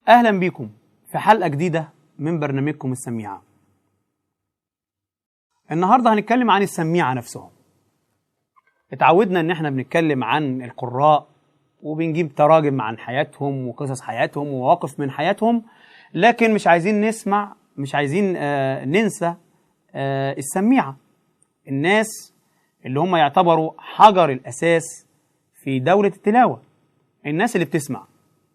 أهلا بكم في حلقة جديدة من برنامجكم السميعة النهاردة هنتكلم عن السميعة نفسهم اتعودنا ان احنا بنتكلم عن القراء وبنجيب تراجم عن حياتهم وقصص حياتهم ومواقف من حياتهم لكن مش عايزين نسمع مش عايزين آه ننسى آه السميعة الناس اللي هم يعتبروا حجر الأساس في دولة التلاوة الناس اللي بتسمع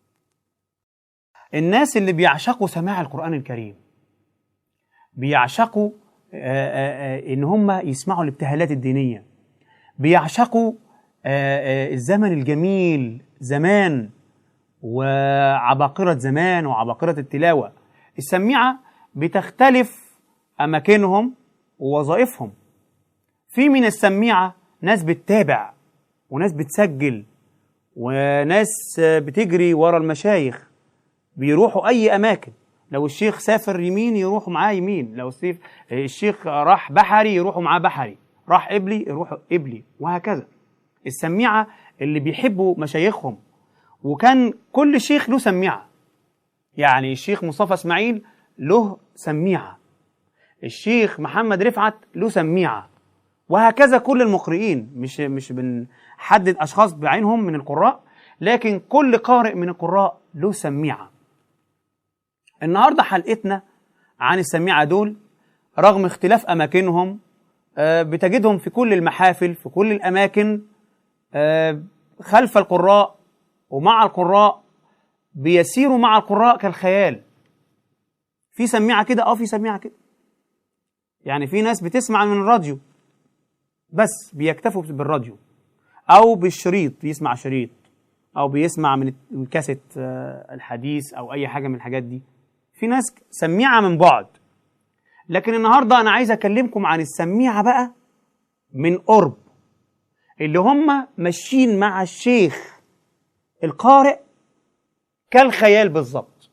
الناس اللي بيعشقوا سماع القرآن الكريم بيعشقوا آه، آه، آه، ان هم يسمعوا الابتهالات الدينيه بيعشقوا آه، آه، الزمن الجميل زمان وعباقرة زمان وعباقرة التلاوة السميعة بتختلف أماكنهم ووظائفهم في من السميعة ناس بتتابع وناس بتسجل وناس آه، بتجري ورا المشايخ بيروحوا أي أماكن لو الشيخ سافر يمين يروحوا معاه يمين لو الشيخ الشيخ راح بحري يروحوا معاه بحري راح قبلي يروحوا قبلي وهكذا السميعة اللي بيحبوا مشايخهم وكان كل شيخ له سميعة يعني الشيخ مصطفى اسماعيل له سميعة الشيخ محمد رفعت له سميعة وهكذا كل المقرئين مش مش بنحدد اشخاص بعينهم من القراء لكن كل قارئ من القراء له سميعه النهارده حلقتنا عن السميعه دول رغم اختلاف اماكنهم آه، بتجدهم في كل المحافل في كل الاماكن آه، خلف القراء ومع القراء بيسيروا مع القراء كالخيال في سميعه كده اه في سميعه كده يعني في ناس بتسمع من الراديو بس بيكتفوا بالراديو او بالشريط بيسمع شريط او بيسمع من الكاسيت آه، الحديث او اي حاجه من الحاجات دي في ناس سميعه من بعد لكن النهارده انا عايز اكلمكم عن السميعه بقى من قرب اللي هم ماشيين مع الشيخ القارئ كالخيال بالظبط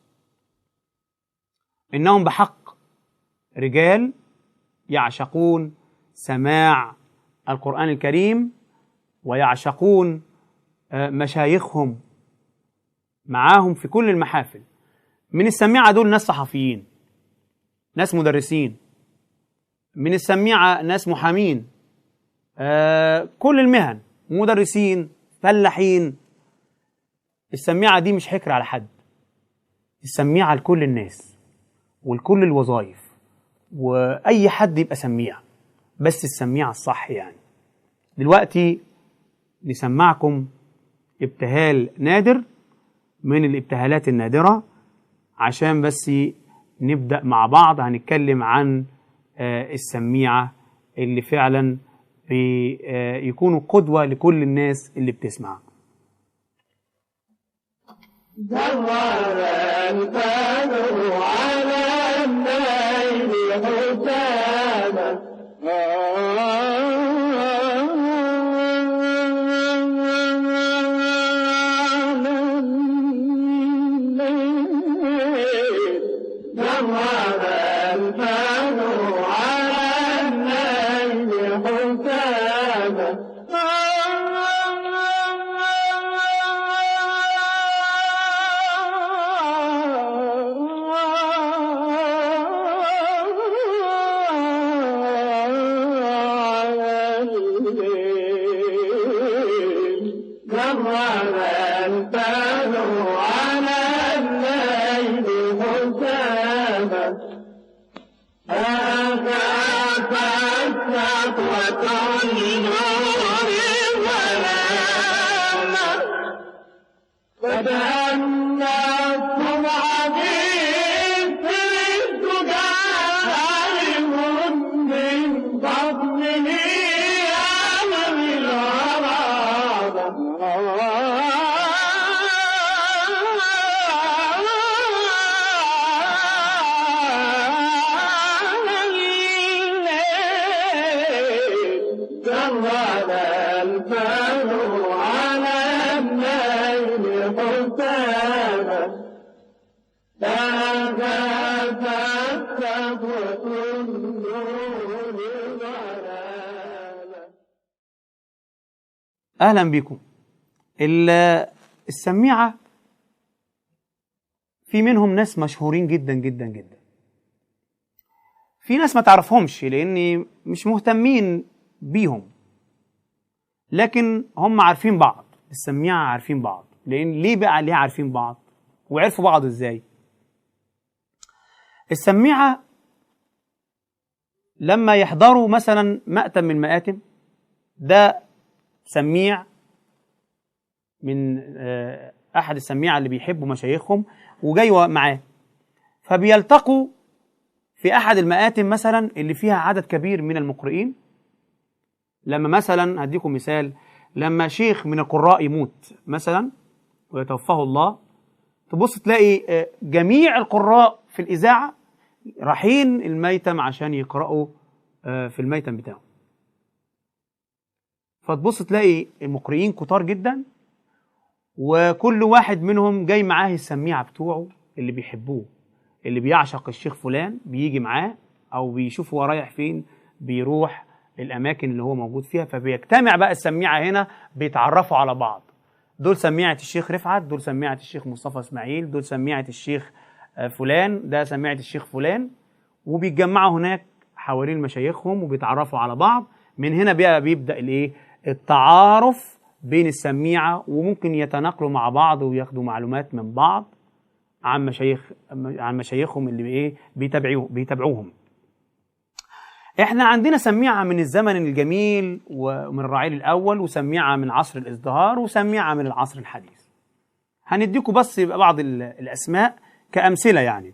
انهم بحق رجال يعشقون سماع القران الكريم ويعشقون آه، مشايخهم معاهم في كل المحافل من السميعة دول ناس صحفيين ناس مدرسين من السميعة ناس محامين آه كل المهن مدرسين فلاحين السميعة دي مش حكر على حد السميعة لكل الناس ولكل الوظائف وأي حد يبقى سميع بس السميعة الصح يعني دلوقتي نسمعكم ابتهال نادر من الابتهالات النادرة عشان بس نبدأ مع بعض هنتكلم عن آه، السميعة اللي فعلا بيكونوا قدوة لكل الناس اللي بتسمع اهلا بكم ال- السميعه في منهم ناس مشهورين جدا جدا جدا في ناس ما تعرفهمش لان مش مهتمين بيهم لكن هم عارفين بعض السميعة عارفين بعض لان ليه بقى ليه عارفين بعض وعرفوا بعض ازاي السميعة لما يحضروا مثلا مأتم من المآتم ده سميع من آه، احد السميعه اللي بيحبوا مشايخهم وجاي معاه فبيلتقوا في احد المآتم مثلا اللي فيها عدد كبير من المقرئين لما مثلا هديكم مثال لما شيخ من القراء يموت مثلا ويتوفاه الله تبص تلاقي آه، جميع القراء في الإذاعة رايحين الميتم عشان يقرأوا آه، في الميتم بتاعه فتبص تلاقي المقرئين كتار جدا وكل واحد منهم جاي معاه السميعة بتوعه اللي بيحبوه اللي بيعشق الشيخ فلان بيجي معاه او بيشوف هو رايح فين بيروح الاماكن اللي هو موجود فيها فبيجتمع بقى السميعة هنا بيتعرفوا على بعض دول سميعة الشيخ رفعت دول سميعة الشيخ مصطفى اسماعيل دول سميعة الشيخ آه، فلان ده سميعة الشيخ فلان وبيتجمعوا هناك حوالين مشايخهم وبيتعرفوا على بعض من هنا بقى بيبدأ الايه التعارف بين السميعة وممكن يتناقلوا مع بعض وياخدوا معلومات من بعض عن مشايخ عن مشايخهم اللي ايه بيتابعوه بيتابعوهم احنا عندنا سميعة من الزمن الجميل ومن الرعيل الاول وسميعة من عصر الازدهار وسميعة من العصر الحديث هنديكم بس يبقى بعض ال- الاسماء كامثله يعني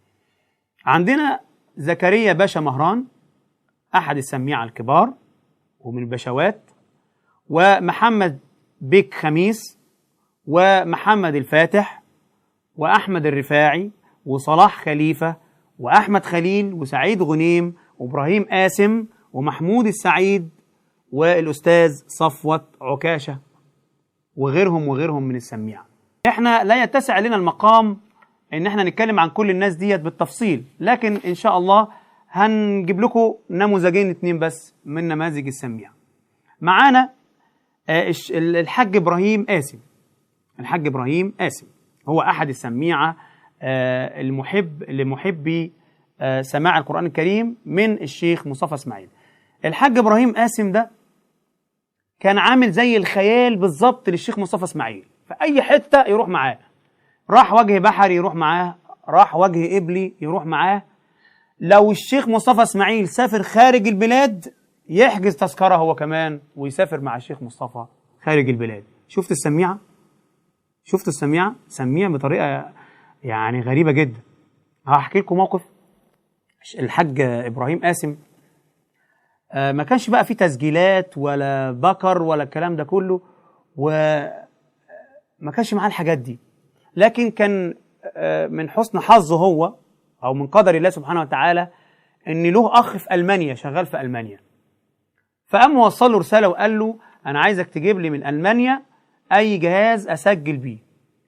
عندنا زكريا باشا مهران احد السميعة الكبار ومن البشوات ومحمد بيك خميس ومحمد الفاتح وأحمد الرفاعي وصلاح خليفة وأحمد خليل وسعيد غنيم وإبراهيم قاسم ومحمود السعيد والأستاذ صفوت عكاشة وغيرهم وغيرهم من السميعة احنا لا يتسع لنا المقام ان احنا نتكلم عن كل الناس ديت بالتفصيل لكن ان شاء الله هنجيب لكم نموذجين اتنين بس من نماذج السميعة معانا آه، الش- الحاج ابراهيم قاسم الحاج ابراهيم قاسم هو احد السميعه آه، المحب لمحبي آه، سماع القران الكريم من الشيخ مصطفى اسماعيل الحاج ابراهيم قاسم ده كان عامل زي الخيال بالظبط للشيخ مصطفى اسماعيل في اي حته يروح معاه راح وجه بحري يروح معاه راح وجه قبلي يروح معاه لو الشيخ مصطفى اسماعيل سافر خارج البلاد يحجز تذكره هو كمان ويسافر مع الشيخ مصطفى خارج البلاد شفت السميعه شفت السميعه سميع بطريقه يعني غريبه جدا هحكي لكم موقف الحاج ابراهيم قاسم آه، ما كانش بقى فيه تسجيلات ولا بكر ولا الكلام ده كله وما كانش معاه الحاجات دي لكن كان آه، من حسن حظه هو او من قدر الله سبحانه وتعالى ان له اخ في المانيا شغال في المانيا فقام وصل له رساله وقال له انا عايزك تجيب لي من المانيا اي جهاز اسجل بيه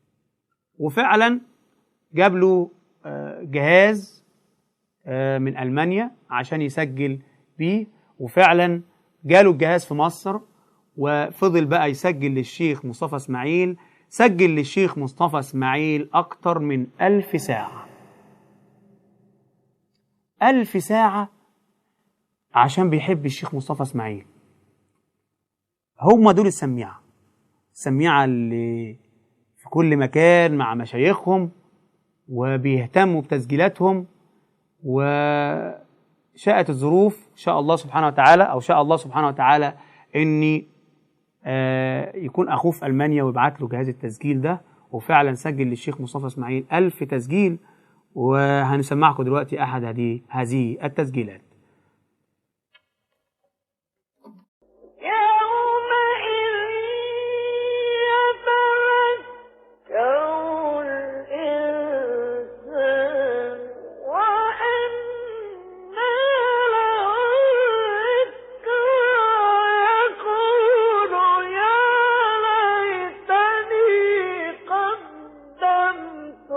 وفعلا جاب له آه، جهاز آه، من المانيا عشان يسجل بيه وفعلا جاله الجهاز في مصر وفضل بقى يسجل للشيخ مصطفى اسماعيل سجل للشيخ مصطفى اسماعيل اكتر من ألف ساعة ألف ساعة عشان بيحب الشيخ مصطفى اسماعيل هم دول السميعة السميعة اللي في كل مكان مع مشايخهم وبيهتموا بتسجيلاتهم وشاءت الظروف شاء الله سبحانه وتعالى او شاء الله سبحانه وتعالى اني آه، يكون اخوه في المانيا ويبعت له جهاز التسجيل ده وفعلا سجل للشيخ مصطفى اسماعيل ألف تسجيل وهنسمعكم دلوقتي احد هذه هذه التسجيلات يومئذ يتذكر الإنسان وأنى له الذكرى يقول يا ليتني قدمت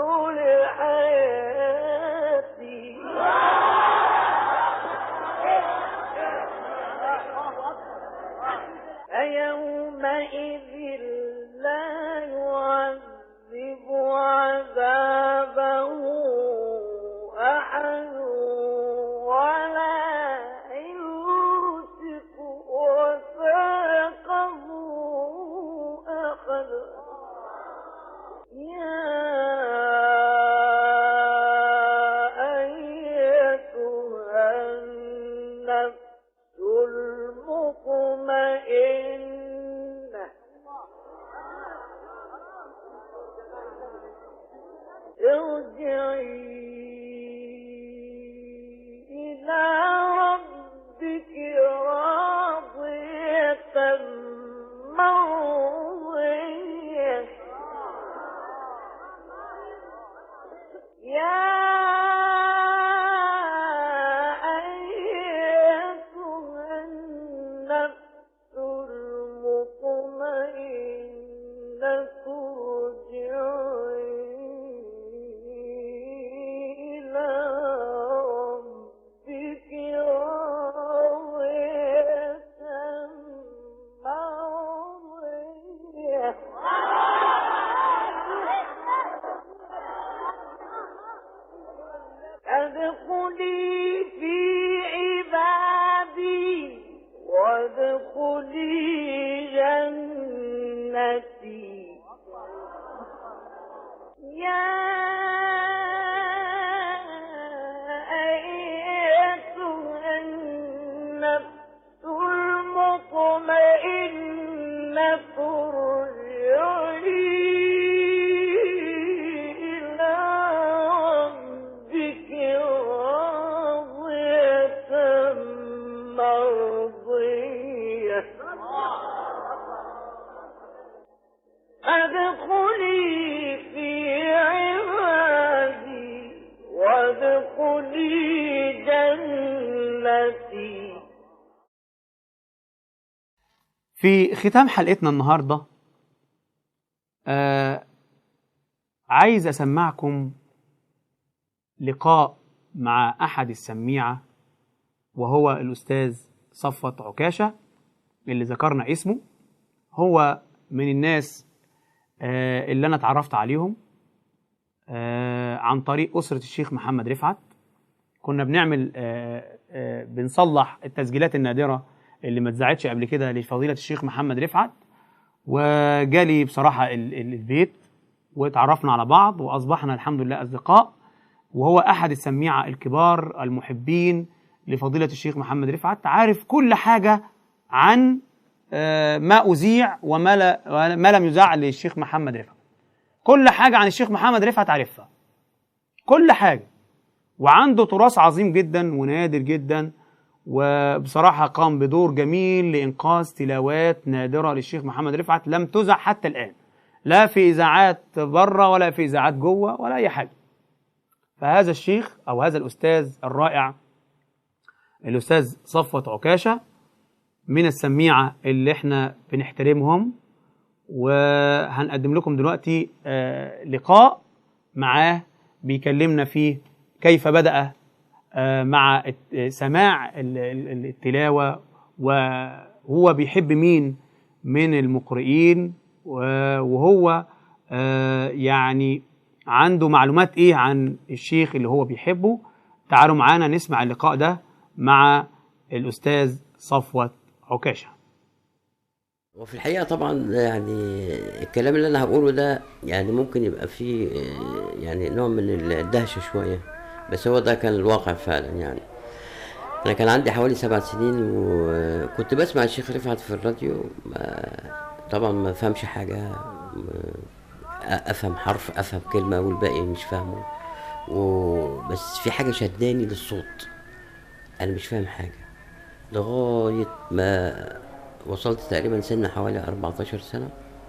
لحياتي فيومئذ لا يعذب عذابه وادخلي جنتي يا أيتها النفس المطمئنة ارجعي إلى ربك راضية مرضية ادخلي في عبادي وادخلي جنتي في ختام حلقتنا النهارده آه عايز اسمعكم لقاء مع احد السميعه وهو الاستاذ صفوت عكاشه اللي ذكرنا اسمه هو من الناس آه اللي انا اتعرفت عليهم آه عن طريق اسره الشيخ محمد رفعت كنا بنعمل آه آه بنصلح التسجيلات النادره اللي ما اتذاعتش قبل كده لفضيله الشيخ محمد رفعت وجالي بصراحه ال- ال- البيت واتعرفنا على بعض واصبحنا الحمد لله اصدقاء وهو احد السميعه الكبار المحبين لفضيله الشيخ محمد رفعت عارف كل حاجه عن آه، ما اذيع وما لا ما لم يذاع للشيخ محمد رفعت كل حاجه عن الشيخ محمد رفعت عارفها كل حاجه وعنده تراث عظيم جدا ونادر جدا وبصراحة قام بدور جميل لإنقاذ تلاوات نادرة للشيخ محمد رفعت لم تذع حتى الآن لا في إذاعات بره ولا في إذاعات جوه ولا أي حاجة فهذا الشيخ أو هذا الأستاذ الرائع الأستاذ صفوت عكاشة من السميعة اللي احنا بنحترمهم وهنقدم لكم دلوقتي آه، لقاء معاه بيكلمنا فيه كيف بدأ آه، مع الت- سماع ال- ال- التلاوة وهو بيحب مين من المقرئين و- وهو آه، يعني عنده معلومات ايه عن الشيخ اللي هو بيحبه تعالوا معانا نسمع اللقاء ده مع الأستاذ صفوت عكاشة وفي الحقيقة طبعا يعني الكلام اللي أنا هقوله ده يعني ممكن يبقى فيه آه، يعني نوع من الدهشة شوية بس هو ده كان الواقع فعلا يعني أنا كان عندي حوالي سبع سنين وكنت بسمع الشيخ رفعت في الراديو ما- طبعا ما فهمش حاجة ما- أفهم حرف أفهم كلمة والباقي مش فاهمه وبس في حاجة شداني للصوت أنا مش فاهم حاجة لغاية ما وصلت تقريبا سن حوالي 14 سنة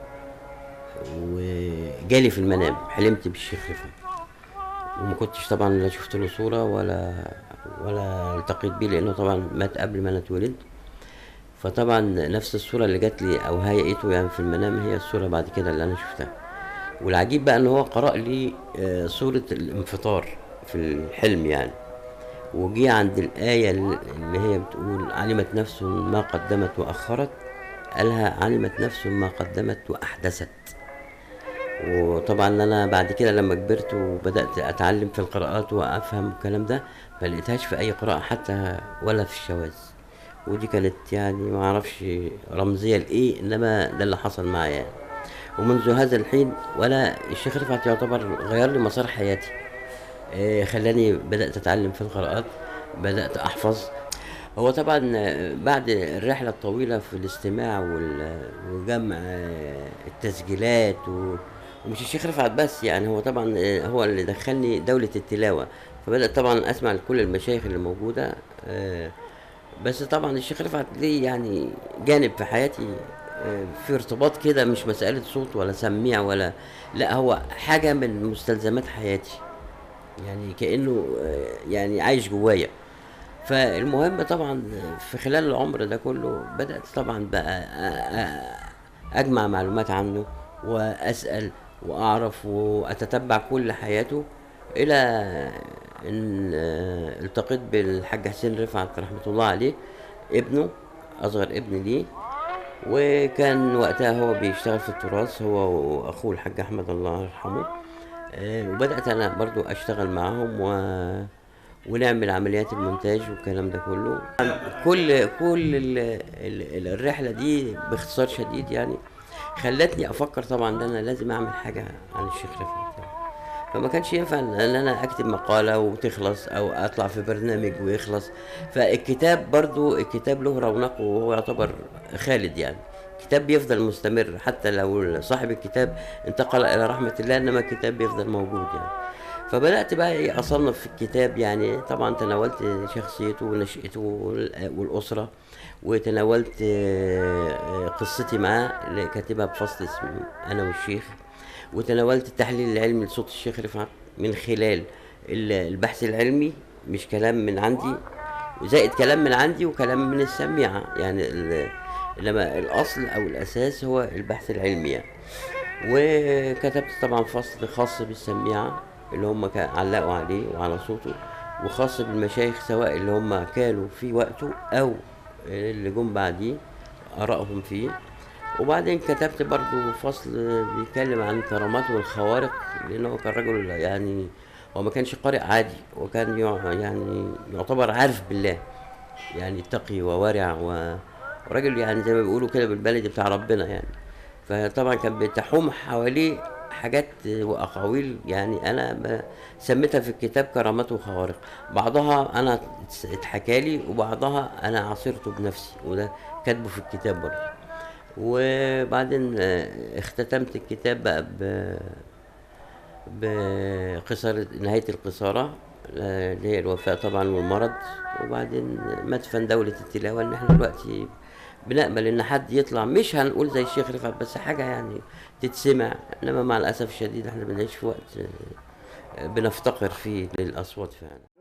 وجالي في المنام حلمت بالشيخ رفعت وما كنتش طبعا لا شفت له صورة ولا ولا التقيت بيه لأنه طبعا مات قبل ما أنا اتولدت فطبعا نفس الصورة اللي جات لي أو هيئته يعني في المنام هي الصورة بعد كده اللي أنا شفتها والعجيب بقى إن هو قرأ لي آه، سورة الانفطار في الحلم يعني وجي عند الآية اللي هي بتقول علمت نفس ما قدمت وأخرت قالها علمت نفس ما قدمت وأحدثت وطبعا أنا بعد كده لما كبرت وبدأت أتعلم في القراءات وأفهم الكلام ده ما لقيتهاش في أي قراءة حتى ولا في الشواذ ودي كانت يعني ما أعرفش رمزية لإيه إنما ده اللي حصل معايا يعني. ومنذ هذا الحين ولا الشيخ رفعت يعتبر غير لي مسار حياتي آه، خلاني بدأت أتعلم في القراءات بدأت أحفظ هو طبعا آه، بعد الرحلة الطويلة في الاستماع وال- وجمع آه، التسجيلات و- ومش الشيخ رفعت بس يعني هو طبعا آه، هو اللي دخلني دولة التلاوة فبدأت طبعا أسمع لكل المشايخ اللي موجودة آه، بس طبعا الشيخ رفعت ليه يعني جانب في حياتي آه، في ارتباط كده مش مسألة صوت ولا سميع ولا لا هو حاجة من مستلزمات حياتي يعني كانه آه، يعني عايش جوايا فالمهم طبعا في خلال العمر ده كله بدات طبعا بقى أ- أ- اجمع معلومات عنه واسال واعرف واتتبع كل حياته الى ان آه، التقيت بالحاج حسين رفعت رحمه الله عليه ابنه اصغر ابن ليه وكان وقتها هو بيشتغل في التراث هو واخوه الحاج احمد الله يرحمه آه، وبدات انا برضو اشتغل معاهم و... ونعمل عمليات المونتاج والكلام ده كله كل كل ال ال الرحله دي باختصار شديد يعني خلتني افكر طبعا ان انا لازم اعمل حاجه عن الشيخ رفعت فما كانش ينفع ان انا اكتب مقاله وتخلص او اطلع في برنامج ويخلص فالكتاب برضو الكتاب له رونقه وهو يعتبر خالد يعني الكتاب بيفضل مستمر حتى لو صاحب الكتاب انتقل الى رحمه الله انما الكتاب بيفضل موجود يعني فبدات بقى ايه اصنف في الكتاب يعني طبعا تناولت شخصيته ونشأته وال- والاسره وتناولت آه، آه، قصتي معاه اللي كاتبها بفصل اسمه انا والشيخ وتناولت التحليل العلمي لصوت الشيخ رفعت من خلال ال- البحث العلمي مش كلام من عندي زائد كلام من عندي وكلام من السميعة يعني ال- لما الأصل أو الأساس هو البحث العلمي يعني. وكتبت طبعا فصل خاص بالسميعة اللي هم كا- علقوا عليه وعلى صوته وخاص بالمشايخ سواء اللي هم كانوا في وقته أو اللي جم بعديه آرائهم فيه وبعدين كتبت برضو فصل بيتكلم عن كراماته والخوارق لأنه كان رجل يعني هو ما كانش قارئ عادي وكان يع- يعني يعتبر عارف بالله يعني تقي وورع و- وراجل يعني زي ما بيقولوا كده بالبلدي بتاع ربنا يعني فطبعا كان بتحوم حواليه حاجات واقاويل يعني انا ب- سميتها في الكتاب كرامات وخوارق بعضها انا اتحكى لي وبعضها انا عاصرته بنفسي وده كاتبه في الكتاب برضه وبعدين آه، اختتمت الكتاب بقى ب بقصر نهاية القصارى آه، اللي هي الوفاة طبعا والمرض وبعدين مدفن دولة التلاوة ان احنا دلوقتي بنأمل ان حد يطلع مش هنقول زي الشيخ رفعت بس حاجة يعني تتسمع انما مع الأسف الشديد احنا بنعيش في وقت آه، بنفتقر فيه للأصوات فعلا